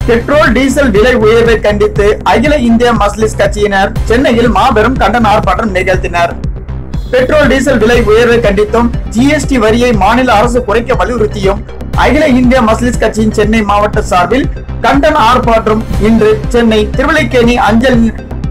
petrol diesel விலை உயர்வை கண்டித்து அகில இந்திய மஸ்லிஸ் கட்சியினர் சென்னையில் மாபெரும் கண்டன ஆர்ப்பாட்டம் நிகழ்த்தினர் பெட்ரோல் டீசல் விலை உயர்வை கண்டித்தும் ஜிஎஸ்டி வரியை மாநில அரசு குறைக்க வலியுறுத்தியும் அகில இந்திய மஸ்லிஸ் கட்சியின் சென்னை மாவட்ட சார்பில் கண்டன ஆர்ப்பாட்டம் இன்று சென்னை திருவிலைக்கேணி அஞ்சல்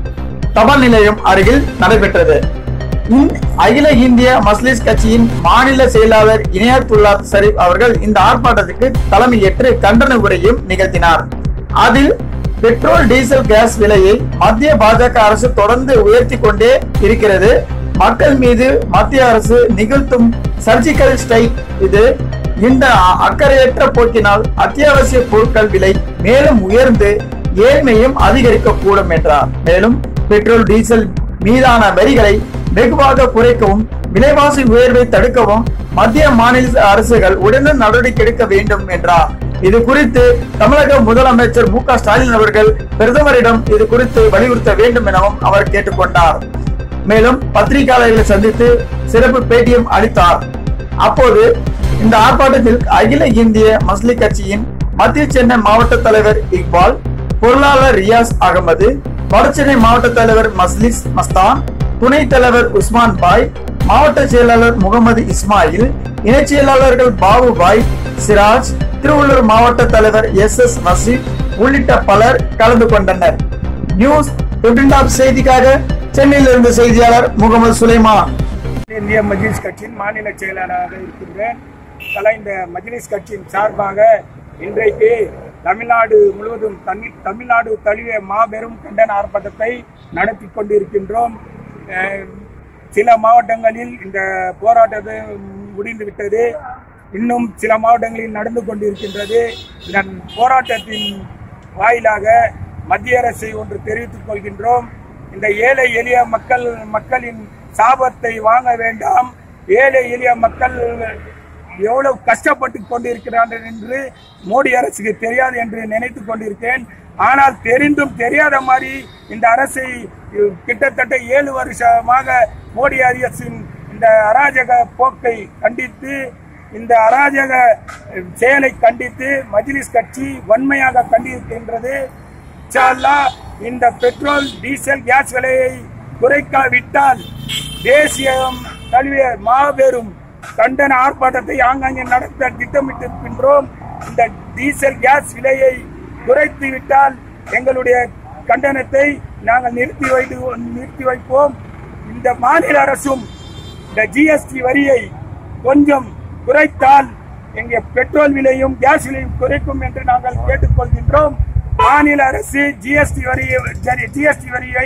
தபால் நிலையம் அருகில் நடைபெற்றது இந்த அகில இந்திய மஸ்லிஸ் கட்சியின் மாநில செயலாளர் இனியத்துல்லா ஷரீப் அவர்கள் இந்த ஆர்ப்பாட்டத்துக்கு தலைமையேற்று கண்டன உரையும் நிகழ்த்தினார் அதில் பெட்ரோல் டீசல் கேஸ் விலையை மத்திய பாஜக அரசு தொடர்ந்து உயர்த்தி கொண்டே இருக்கிறது மக்கள் மீது மத்திய அரசு நிகழ்த்தும் சர்ஜிக்கல் ஸ்ட்ரைக் இது இந்த அக்கறையற்ற போக்கினால் அத்தியாவசிய பொருட்கள் விலை மேலும் உயர்ந்து ஏழ்மையும் அதிகரிக்க கூடும் என்றார் மேலும் பெட்ரோல் டீசல் மீதான வரிகளை வெகுவாக குறைக்கவும் விலைவாசி உயர்வை தடுக்கவும் மத்திய மாநில அரசுகள் உடனே நடவடிக்கை எடுக்க வேண்டும் என்றார் இது குறித்து தமிழக முதலமைச்சர் மு க ஸ்டாலின் அவர்கள் பிரதமரிடம் இது குறித்து வலியுறுத்த வேண்டும் எனவும் அவர் கேட்டுக்கொண்டார் மேலும் பத்திரிகையாளர்களை சந்தித்து சிறப்பு பேட்டியும் அளித்தார் அப்போது இந்த ஆர்ப்பாட்டத்தில் அகில இந்திய மஸ்லி கட்சியின் மத்திய சென்னை மாவட்ட தலைவர் இக்பால் பொருளாளர் ரியாஸ் அகமது வடசென்னை மாவட்ட தலைவர் மஸ்லிஸ் மஸ்தான் துணைத் தலைவர் உஸ்மான் பாய் மாவட்ட செயலாளர் முகமது இஸ்மாயில் இணைச் செயலாளர்கள் பாபுபாய் சிராஜ் திருவள்ளூர் மாவட்ட தலைவர் எஸ் எஸ் நசீப் உள்ளிட்ட பலர் கலந்து கொண்டனர் நியூஸ் டாப் செய்திக்காக சென்னையிலிருந்து செய்தியாளர் முகமது சுலைமான் இந்திய மஜ்லிஸ் கட்சியின் மாநில செயலாளராக இருக்கின்றேன் தலா இந்த மஜ்லிஸ் கட்சியின் சார்பாக இன்றைக்கு தமிழ்நாடு முழுவதும் தமிழ் தமிழ்நாடு தழுவிய மாபெரும் கண்டன ஆர்ப்பாட்டத்தை நடத்தி கொண்டிருக்கின்றோம் அஹ், சில மாவட்டங்களில் இந்த போராட்டத்தை முடிந்து விட்டது இன்னும் சில மாவட்டங்களில் நடந்து கொண்டிருக்கின்றது இதன் போராட்டத்தின் வாயிலாக மத்திய அரசை ஒன்று தெரிவித்துக் கொள்கின்றோம் இந்த ஏழை எளிய மக்கள் மக்களின் சாபத்தை வாங்க வேண்டாம் ஏழை எளிய மக்கள் எவ்வளவு கஷ்டப்பட்டு கொண்டிருக்கிறார்கள் என்று மோடி அரசுக்கு தெரியாது என்று நினைத்துக் கொண்டிருக்கேன் ஆனால் தெரிந்தும் தெரியாத மாதிரி இந்த அரசை அஹ், கிட்டத்தட்ட ஏழு வருஷமாக மோடி அரசின் இந்த அராஜக போக்கை கண்டித்து இந்த அராஜக அஹ், செயலை கண்டித்து மஜ்லிஸ் கட்சி வன்மையாக கண்டிக்கின்றது இன்ஷா அல்லாஹ் இந்த பெட்ரோல் டீசல் கேஸ் விலையை குறைக்காவிட்டால் தேசியம் தழுவிய மாபெரும் கண்டன ஆர்ப்பாட்டத்தை ஆங்காங்கே நடத்த திட்டமிட்டிருக்கின்றோம் இந்த டீசல் கேஸ் விலையை குறைத்து விட்டால் எங்களுடைய கண்டனத்தை நாங்கள் நிறுத்தி வைத்து நிறுத்தி வைப்போம் இந்த மாநில அரசும் இந்த ஜிஎஸ்டி வரியை கொஞ்சம் குறைத்தால் எங்க பெட்ரோல் விலையும் கேஸ் விலையும் குறைக்கும் என்று நாங்கள் கேட்டுக்கொள்கின்றோம் மாநில அரசு ஜிஎஸ்டி வரியை ஜிஎஸ்டி வரியை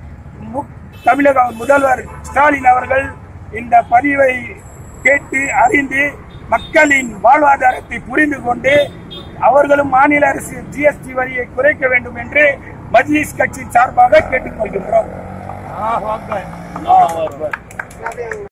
மு- தமிழக முதல்வர் ஸ்டாலின் அவர்கள் இந்த பதிவை கேட்டு அறிந்து மக்களின் வாழ்வாதாரத்தை புரிந்து கொண்டு அவர்களும் மாநில அரசு ஜிஎஸ்டி வரியை குறைக்க வேண்டும் என்று மஜ்லிஸ் கட்சி சார்பாக கேட்டுக்கொள்கின்றோம்